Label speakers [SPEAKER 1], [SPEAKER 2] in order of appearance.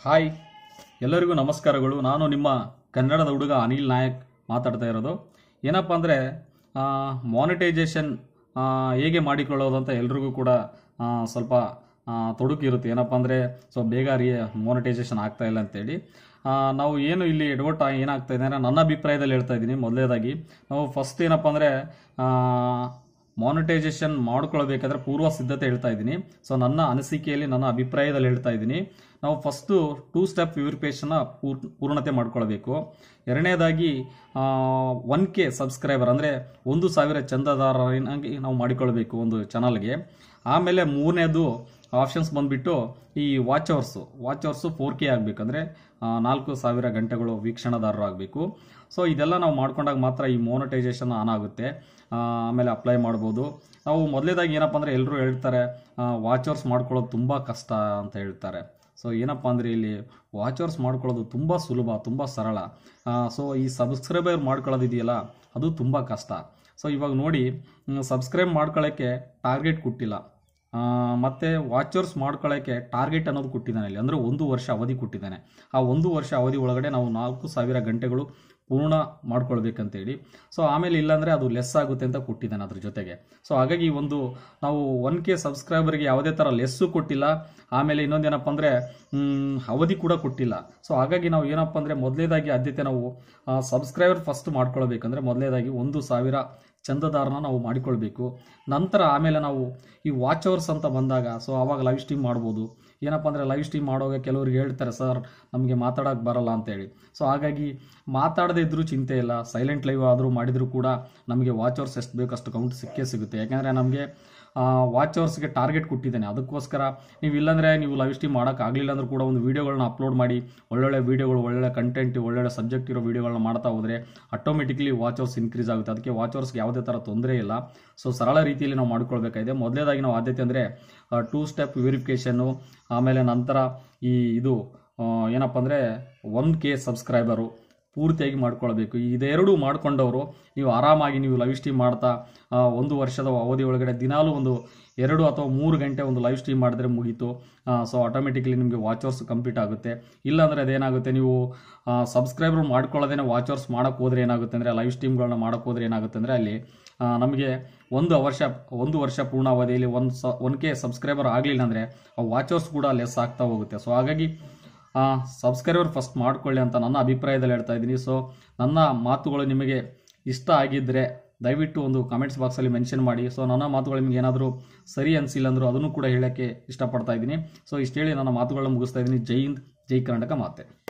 [SPEAKER 1] hi ಎಲ್ಲರಿಗೂ ನಮಸ್ಕಾರಗಳು ನಾನು ನಿಮ್ಮ ಕನ್ನಡದ ಹುಡುಗ ಅನಿಲ್ ನಾಯಕ್ ಮಾತಾಡ್ತಾ ಇರೋದು ಏನಪ್ಪ ಅಂದರೆ ಮಾನಿಟೈಸೇಷನ್ ಹೇಗೆ ಮಾಡಿಕೊಳ್ಳೋದು ಅಂತ ಎಲ್ರಿಗೂ ಕೂಡ ಆ, ಸ್ವಲ್ಪ ಆ, ತೊಡಕಿರುತ್ತೆ ಏನಪ್ಪ ಅಂದರೆ ಸೊ ಬೇಗ ರೀ ಮಾನಿಟೈಸೇಷನ್ ಆಗ್ತಾ ಇಲ್ಲ ಅಂತೇಳಿ ಆ, ನಾವು ಏನು ಇಲ್ಲಿ ಎಡವಟ್ಟ ಏನಾಗ್ತಾ ಇದೆ ಅಂದರೆ ನನ್ನ ಅಭಿಪ್ರಾಯದಲ್ಲಿ ಹೇಳ್ತಾ ಇದ್ದೀನಿ ಮೊದಲೇದಾಗಿ ನಾವು ಫಸ್ಟ್ ಏನಪ್ಪ ಅಂದರೆ ಮಾನಿಟೈಸೇಷನ್ ಮಾಡ್ಕೊಳ್ಬೇಕಾದ್ರೆ ಪೂರ್ವ ಸಿದ್ಧತೆ ಹೇಳ್ತಾ ಇದ್ದೀನಿ ಸೊ ನನ್ನ ಅನಿಸಿಕೆಯಲ್ಲಿ ನನ್ನ ಅಭಿಪ್ರಾಯದಲ್ಲಿ ಹೇಳ್ತಾ ಇದ್ದೀನಿ ನಾವು ಫಸ್ಟು ಟೂ ಸ್ಟೆಪ್ ವೆರಿಫಿಕೇಷನ್ನ ಪೂರ್ ಪೂರ್ಣತೆ ಮಾಡ್ಕೊಳ್ಬೇಕು ಎರಡನೇದಾಗಿ ಒನ್ ಕೆ ಸಬ್ಸ್ಕ್ರೈಬರ್ ಅಂದರೆ ಒಂದು ಸಾವಿರ ಚಂದಾದಾರನಾಗಿ ನಾವು ಮಾಡಿಕೊಳ್ಬೇಕು ಒಂದು ಚಾನಲ್ಗೆ ಆಮೇಲೆ ಮೂರನೇದು ಆಪ್ಷನ್ಸ್ ಬಂದ್ಬಿಟ್ಟು ಈ watch hours watch hours four K ಆಗಬೇಕಂದ್ರೆ ನಾಲ್ಕು ಸಾವಿರ ಗಂಟೆಗಳು ವೀಕ್ಷಣದಾರರು ಆಗಬೇಕು ಸೊ ಇದೆಲ್ಲ ನಾವು ಮಾಡ್ಕೊಂಡಾಗ ಮಾತ್ರ ಈ ಮೋನಟೈಸೇಷನ್ ಆನ್ ಆಗುತ್ತೆ ಆ, ಆಮೇಲೆ ಅಪ್ಲೈ ಮಾಡ್ಬೋದು ನಾವು ಮೊದಲೇದಾಗಿ ಏನಪ್ಪ ಅಂದರೆ ಎಲ್ಲರೂ ಹೇಳ್ತಾರೆ ವಾಚ್ ಅವರ್ಸ್ ಮಾಡ್ಕೊಳ್ಳೋದು ತುಂಬ ಕಷ್ಟ ಅಂತ ಹೇಳ್ತಾರೆ ಸೊ ಏನಪ್ಪ ಅಂದರೆ ಇಲ್ಲಿ ವಾಚ್ ಅವರ್ಸ್ ಮಾಡ್ಕೊಳ್ಳೋದು ತುಂಬ ಸುಲಭ ತುಂಬ ಸರಳ ಸೊ ಈ ಸಬ್ಸ್ಕ್ರೈಬರ್ ಮಾಡ್ಕೊಳ್ಳೋದಿದೆಯಲ್ಲ ಅದು ತುಂಬ ಕಷ್ಟ ಸೊ ಇವಾಗ ನೋಡಿ ಸಬ್ಸ್ಕ್ರೈಬ್ ಮಾಡ್ಕೊಳ್ಳೋಕ್ಕೆ ಟಾರ್ಗೆಟ್ ಕೊಟ್ಟಿಲ್ಲ ಆ, ಮತ್ತೆ ವಾಚರ್ಸ್ ಮಾಡ್ಕೊಳ್ಳೋಕ್ಕೆ ಟಾರ್ಗೆಟ್ ಅನ್ನೋದು ಕೊಟ್ಟಿದ್ದಾನೆ ಇಲ್ಲಿ ಅಂದರೆ ಒಂದು ವರ್ಷ ಅವಧಿ ಕೊಟ್ಟಿದ್ದಾನೆ ಆ ಒಂದು ವರ್ಷ ಅವಧಿ ಒಳಗಡೆ ನಾವು ನಾಲ್ಕು ಸಾವಿರ ಗಂಟೆಗಳು ಪೂರ್ಣ ಮಾಡ್ಕೊಳ್ಬೇಕಂತೇಳಿ ಸೊ ಆಮೇಲೆ ಇಲ್ಲಾಂದರೆ ಅದು ಲೆಸ್ ಆಗುತ್ತೆ ಅಂತ ಕೊಟ್ಟಿದ್ದಾನೆ ಅದ್ರ ಜೊತೆಗೆ ಸೊ ಹಾಗಾಗಿ ಈ ಒಂದು ನಾವು ಒನ್ ಕೆ ಸಬ್ಸ್ಕ್ರೈಬರ್ಗೆ ಯಾವುದೇ ಥರ ಲೆಸ್ಸು ಕೊಟ್ಟಿಲ್ಲ ಆಮೇಲೆ ಇನ್ನೊಂದೇನಪ್ಪ ಅಂದರೆ ಅವಧಿ ಕೂಡ ಕೊಟ್ಟಿಲ್ಲ ಸೊ ಹಾಗಾಗಿ ನಾವು ಏನಪ್ಪ ಅಂದರೆ ಮೊದಲೇದಾಗಿ ಆದ್ಯತೆ ನಾವು ಸಬ್ಸ್ಕ್ರೈಬರ್ ಫಸ್ಟ್ ಮಾಡ್ಕೊಳ್ಬೇಕಂದ್ರೆ ಮೊದಲೇದಾಗಿ ಒಂದು ಸಾವಿರ ಚಂದದಾರನ ನಾವು ಮಾಡಿಕೊಳ್ಬೇಕು ನಂತರ ಆಮೇಲೆ ನಾವು ಈ ವಾಚ್ ಅವರ್ಸ್ ಅಂತ ಬಂದಾಗ ಸೊ ಆವಾಗ ಲೈವ್ ಸ್ಟ್ರೀಮ್ ಮಾಡ್ಬೋದು ಏನಪ್ಪ ಅಂದರೆ ಲೈವ್ ಸ್ಟ್ರೀಮ್ ಮಾಡೋವಾಗ ಕೆಲವ್ರಿಗೆ ಹೇಳ್ತಾರೆ ಸರ್ ನಮಗೆ ಮಾತಾಡೋಕೆ ಬರಲ್ಲ ಅಂತೇಳಿ ಸೊ ಹಾಗಾಗಿ ಮಾತಾಡದೇ ಇದ್ರೂ ಚಿಂತೆ ಇಲ್ಲ ಸೈಲೆಂಟ್ ಲೈವ್ ಆದರೂ ಮಾಡಿದರೂ ಕೂಡ ನಮಗೆ ವಾಚ್ ಅವರ್ಸ್ ಎಷ್ಟು ಬೇಕು ಅಷ್ಟು ಕೌಂಟ್ ಸಿಕ್ಕೇ ಸಿಗುತ್ತೆ ಯಾಕಂದರೆ ನಮಗೆ ವಾಚ್ ಅವರ್ಸ್ಗೆ ಟಾರ್ಗೆಟ್ ಕೊಟ್ಟಿದ್ದೇನೆ ಅದಕ್ಕೋಸ್ಕರ ನೀವು ಇಲ್ಲಾಂದರೆ ನೀವು ಲೈವ್ ಸ್ಟ್ರೀಮ್ ಮಾಡೋಕ್ಕಾಗಲಿಲ್ಲ ಅಂದರೂ ಕೂಡ ಒಂದು ವೀಡಿಯೋಗಳನ್ನ ಅಪ್ಲೋಡ್ ಮಾಡಿ ಒಳ್ಳೊಳ್ಳೆ ವೀಡಿಯೋಗಳು ಒಳ್ಳೊಳ್ಳೆ ಕಂಟೆಂಟ್ ಒಳ್ಳೊಳ್ಳೆ ಸಬ್ಜೆಕ್ಟ್ ಇರೋ ವೀಡಿಯೋಗಳನ್ನ ಮಾಡ್ತಾ ಹೋದರೆ ಆಟೋಮೆಟಿಕ್ಲಿ ವಾಚ್ ಅವರ್ಸ್ ಇನ್ಕ್ರೀಸ್ ಆಗುತ್ತೆ ಅದಕ್ಕೆ ವಾಚ್ ಅವರ್ಸ್ಗೆ ಯಾವುದೇ ಥರ ತೊಂದರೆ ಇಲ್ಲ ಸೊ ಸರಳ ರೀತಿಯಲ್ಲಿ ನಾವು ಮಾಡ್ಕೊಳ್ಬೇಕಾಗಿದೆ ಮೊದಲೇದಾಗಿ ನಾವು ಆದ್ಯತೆ ಅಂದರೆ ಟೂ ಸ್ಟೆಪ್ ವೆರಿಫಿಕೇಷನ್ನು ಆಮೇಲೆ ನಂತರ ಈ ಇದು ಆ, ಏನಪ್ಪ ಅಂದರೆ ಒನ್ ಕೆ ಸಬ್ಸ್ಕ್ರೈಬರು ಪೂರ್ತಿಯಾಗಿ ಮಾಡ್ಕೊಳ್ಬೇಕು ಇದೆರಡು ಮಾಡ್ಕೊಂಡವರು ನೀವು ಆರಾಮಾಗಿ ನೀವು ಲೈವ್ ಸ್ಟ್ರೀಮ್ ಮಾಡ್ತಾ ಆ, ಒಂದು ವರ್ಷದ ಅವಧಿ ಒಳಗಡೆ ದಿನಾಲೂ ಒಂದು ಎರಡು ಅಥವಾ ಮೂರು ಗಂಟೆ ಒಂದು ಲೈವ್ ಸ್ಟ್ರೀಮ್ ಮಾಡಿದ್ರೆ ಮುಗೀತು ಸೊ ಆಟೋಮೆಟಿಕ್ಲಿ ನಿಮಗೆ ವಾಚ್ ಅವರ್ಸ್ ಕಂಪ್ಲೀಟ್ ಆಗುತ್ತೆ ಇಲ್ಲಾಂದರೆ ಅದೇನಾಗುತ್ತೆ ನೀವು ಸಬ್ಸ್ಕ್ರೈಬರ್ ಮಾಡ್ಕೊಳ್ಳೋದೇನೆ ವಾಚ್ ಅವರ್ಸ್ ಮಾಡೋಕ್ಕೆ ಹೋದ್ರೆ ಏನಾಗುತ್ತೆ ಅಂದರೆ ಲೈವ್ ಸ್ಟ್ರೀಮ್ಗಳನ್ನ ಮಾಡೋಕ್ಕೆ ಹೋದ್ರೆ ಏನಾಗುತ್ತೆ ಅಂದರೆ ಅಲ್ಲಿ ಆ, ನಮಗೆ ಒಂದು ವರ್ಷ ಒಂದು ವರ್ಷ ಪೂರ್ಣ ಅವಧಿಯಲ್ಲಿ ಒಂದು ಸ ಒನ್ ಕೆ ಸಬ್ಸ್ಕ್ರೈಬರ್ ಆಗಲಿಲ್ಲ ಅಂದರೆ ಆ ವಾಚ್ ಅವರ್ಸ್ ಕೂಡ ಲೆಸ್ ಆಗ್ತಾ ಹೋಗುತ್ತೆ ಸೊ ಹಾಗಾಗಿ ಸಬ್ಸ್ಕ್ರೈಬರ್ ಫಸ್ಟ್ ಮಾಡ್ಕೊಳ್ಳಿ ಅಂತ ನನ್ನ ಅಭಿಪ್ರಾಯದಲ್ಲಿ ಹೇಳ್ತಾ ಇದ್ದೀನಿ ಸೊ ನನ್ನ ಮಾತುಗಳು ನಿಮಗೆ ಇಷ್ಟ ಆಗಿದ್ದರೆ ದಯವಿಟ್ಟು ಒಂದು ಕಾಮೆಂಟ್ಸ್ ಬಾಕ್ಸಲ್ಲಿ ಮೆನ್ಷನ್ ಮಾಡಿ ಸೊ ನನ್ನ ಮಾತುಗಳು ನಿಮಗೆ ಏನಾದರೂ ಸರಿ ಅನಿಸಿಲ್ಲ ಅಂದರೂ ಅದನ್ನು ಕೂಡ ಹೇಳೋಕ್ಕೆ ಇಷ್ಟಪಡ್ತಾ ಇದ್ದೀನಿ ಸೊ ಇಷ್ಟು ಹೇಳಿ ನನ್ನ ಮಾತುಗಳನ್ನ ಮುಗಿಸ್ತಾ ಇದ್ದೀನಿ ಜೈ ಹಿಂದ್ ಜೈ ಕರ್ನಾಟಕ ಮಾತೆ